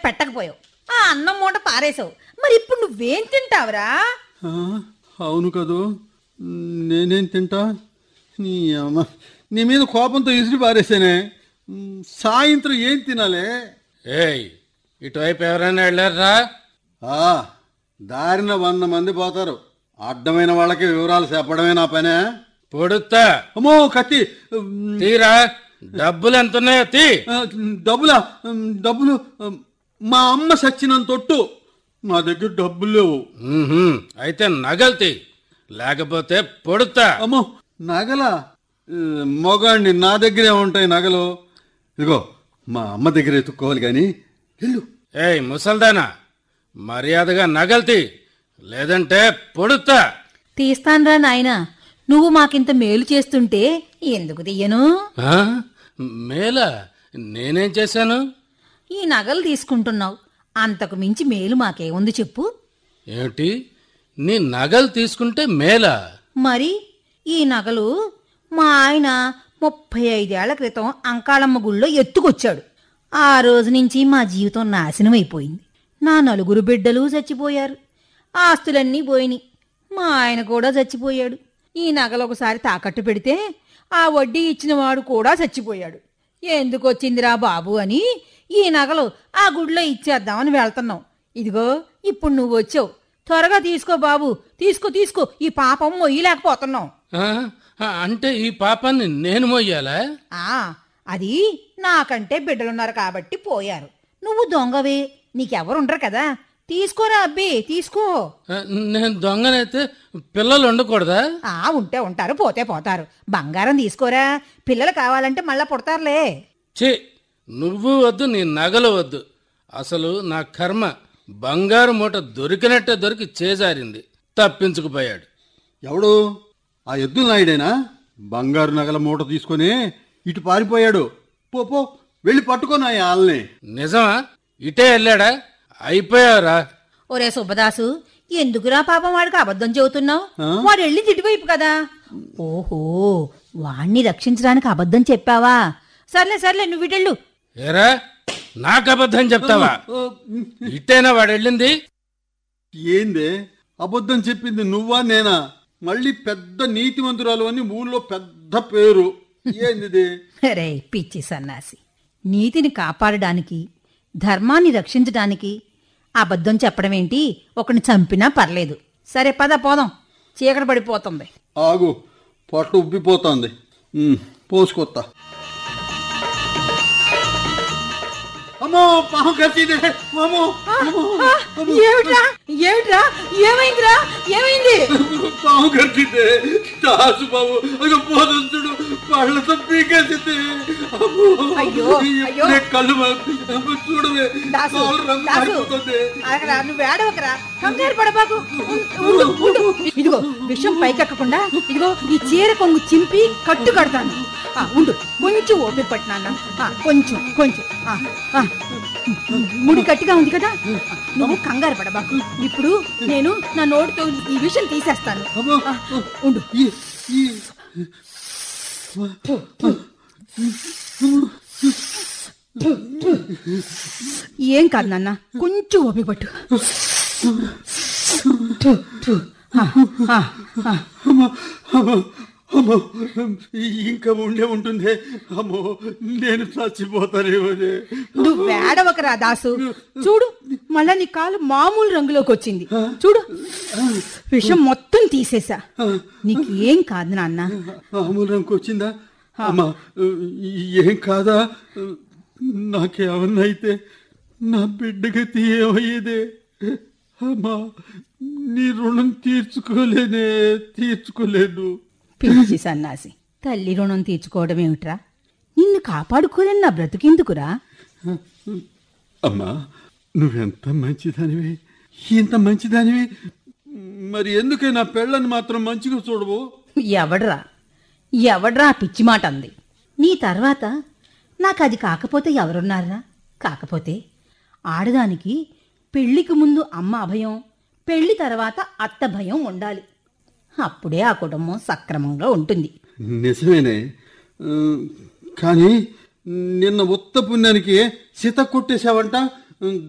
పెట్టకపోయావు ఆ అన్నం మూట పారేసావు మరి ఇప్పుడు నువ్వేం తింటావురా ఆ, అవును కదూ నేనేం తింటా నీ అమ్మ నీ మీద కోపంతో ఇసిరి పారేసానే మ్, సాయంత్రం ఏం తినాలే ఏయ్ ఇటువైపు ఎవరైనా వెళ్ళారా ఆ, దారిన వంద మంది పోతారు అడ్డమైన వాళ్ళకి వివరాలు చెప్పడమే నా పనే పొడుతా అమ్మో కత్తి మ్, తీరా డబ్బులు ఎంత ఉన్నాయో తీ ఆ, డబ్బులా మ్, డబ్బులు మ్, మా అమ్మ సచ్చినంత తొట్టు నా దగ్గర డబ్బులు లేవు ఉహుం, అయితే నగలు తీ లేకపోతే పొడుతా అమ్మో నగల మొగాడిని నా దగ్గరే ఉంటాయి నగలు ఇదిగో మా అమ్మ దగ్గర ఎత్తుక్కోవాలి కానీ వెళ్ళు ఏయ్ ముసల్దానా మర్యాదగా నగలు తీ లేదంటే పొడుతా తీస్తాన్రా నాయనా నువ్వు మాకింత మేలు చేస్తుంటే ఎందుకు తీయను ఆ? మేలా నేనేం చేశాను ఈ నగలు తీసుకుంటున్నావు అంతకు మించి మేలు మాకేముంది చెప్పు ఏమిటి నీ నగలు తీసుకుంటే మేలా మరి ఈ నగలు మా ఆయన ముప్పై ఐదేళ్ల క్రితం అంకాళమ్మ గుళ్ళో ఎత్తుకొచ్చాడు ఆ రోజు నుంచి మా జీవితం నాశనం అయిపోయింది నా నలుగురు బిడ్డలు చచ్చిపోయారు ఆస్తులన్నీ పోయినాయి మా ఆయన కూడా చచ్చిపోయాడు ఈ నగలు ఒకసారి తాకట్టు పెడితే ఆ వడ్డీ ఇచ్చిన వాడు కూడా చచ్చిపోయాడు ఎందుకు వచ్చిందిరా బాబు అని ఈ నగలు ఆ గుడిలో ఇచ్చేద్దామని వెళ్తున్నాం ఇదిగో ఇప్పుడు నువ్వు వచ్చావు త్వరగా తీసుకో బాబు తీసుకో తీసుకో ఈ పాపం మొయ్యలేకపోతున్నాం ఆ? ఆ, అంటే ఈ పాపాన్ని నేను మొయ్యాలా ఆ అది నాకంటే బిడ్డలున్నారు కాబట్టి పోయారు నువ్వు దొంగవే నీకెవరుండరు కదా తీసుకోరా అబ్బి తీసుకో ఆ, నేను దొంగనైతే పిల్లలు ఉండకూడదా ఆ ఉంటే ఉంటారు పోతే పోతారు బంగారం తీసుకోరా పిల్లలు కావాలంటే మళ్ళా పుడతారులే ఛీ నువ్వు వద్దు నీ నగలు వద్దు అసలు నా కర్మ బంగారు మూట దొరికినట్టే దొరికి చేజారింది తప్పించుకుపోయాడు ఎవడు ఆ ఎద్దుల నాయుడేనా బంగారు నగల మూట తీసుకొని ఇటు పారిపోయాడు పో పో వెళ్ళి పట్టుకొని ఆ ఆల్ని నిజమా ఇటే వెళ్ళాడా అయిపోయావురా ఒరే సుబ్బదాసు ఎందుకురా పాపం వాడికి అబద్ధం చెబుతున్నావు ఆ? వాడు వెళ్ళి ఇటువైపు కదా ఓహో వాణ్ణి రక్షించడానికి అబద్ధం చెప్పావా సర్లే సర్లే నువ్వు ఇటెళ్ళు ఏరా నాకు అబద్ధం చెప్తావా ఇట్టేనా వాడు వెళ్ళింది ఏందే అబద్ధం చెప్పింది నువ్వా నేనా మళ్ళీ పెద్ద నీతిమంతురాలు అని ఊళ్ళో పెద్ద పేరు ఏంది రే పిచ్చి సన్నాసి నీతిని కాపాడడానికి ధర్మాన్ని రక్షించడానికి అబద్ధం చెప్పడం ఏంటి ఒకని చంపినా పర్లేదు సరే పద పోదాం చీకటి పడిపోతుంది ఆగు పొట్ట ఉబ్బిపోతోంది ఉమ్, పోసుకొత్తా అమ్మో పాము కట్టిదే అమ్మో ఏమిట్రా ఏమిట్రా ఏమైందిరా ఏమైంది పాము కట్టిదే దాసు బాబు ఒక పోదుడు పళ్ళతో పీకేసింది అమ్మో అయ్యో, అయ్యో. ఇప్పుడే కళ్ళు మా- అమ్మో, చూడవే దాసు కాలు రంగు దాసు మారిపోతుంది. అక్కడ నువ్వు ఏడవకరా కంగారు పడబాకు ఉండు, ఉండు. ఇదిగో విషం పైకెక్కకుండా ఇదిగో ఈ చీర కొంగు చింపి కట్టు కడతాను ఆ, ఉండు కొంచెం ఓపిక పట్టినాన్న ఆ, కొంచెం కొంచెం ఆ, ఆ. ముడి గట్టిగా ఉంది కదా ఆ, నువ్వు కంగారు పడబాకు ఇప్పుడు నేను నా నోటితో ఈ విషయం తీసేస్తాను అమ్మో, ఆ, ఉండు ఈ ఈ ఏం కాదు నాన్న కొంచెం ఓపిక పట్టు ఆ, ఆ, ఆ. అమ్మో అమ్మో అమ్మో ఇంకా ఉండే ఉంటుంది అమ్మో నేను చచ్చిపోతానేమోనే నువ్వు వేడవకరా దాసు చూడు మళ్ళా నీ కాలు మామూలు రంగులోకి వచ్చింది చూడు విషం మొత్తం తీసేశా నీకు ఏం కాదు నాన్న ఆమూలంకి వచ్చిందా అమ్మా ఏం కాదా నాకేమన్నా అయితే నా బిడ్డగతి ఏమయ్యేదే అమ్మా నీ రుణం తీర్చుకోలేనే తీర్చుకోలేను పిలిచి సన్నాసి తల్లి రుణం తీర్చుకోవడం ఏమిట్రా నిన్ను కాపాడుకోలేని నా బ్రతుకెందుకురా అమ్మా నువ్వెంత మంచిదానివి ఇంత మంచిదానివి మరి ఎందుకే నా పెళ్ళని మాత్రం మంచిగా చూడవు ఎవడ్రా ఎవడ్రా ఆ పిచ్చి మాట అంది నీ తర్వాత నాకు అది కాకపోతే ఎవరున్నారా కాకపోతే ఆడదానికి పెళ్లికి ముందు అమ్మ అభయం పెళ్లి తర్వాత అత్త భయం ఉండాలి అప్పుడే ఆ కుటుంబం సక్రమంగా ఉంటుంది నిజమేనే ఆ, కానీ నిన్న ఉత్త పుణ్యానికి సీత కొట్టేశావంట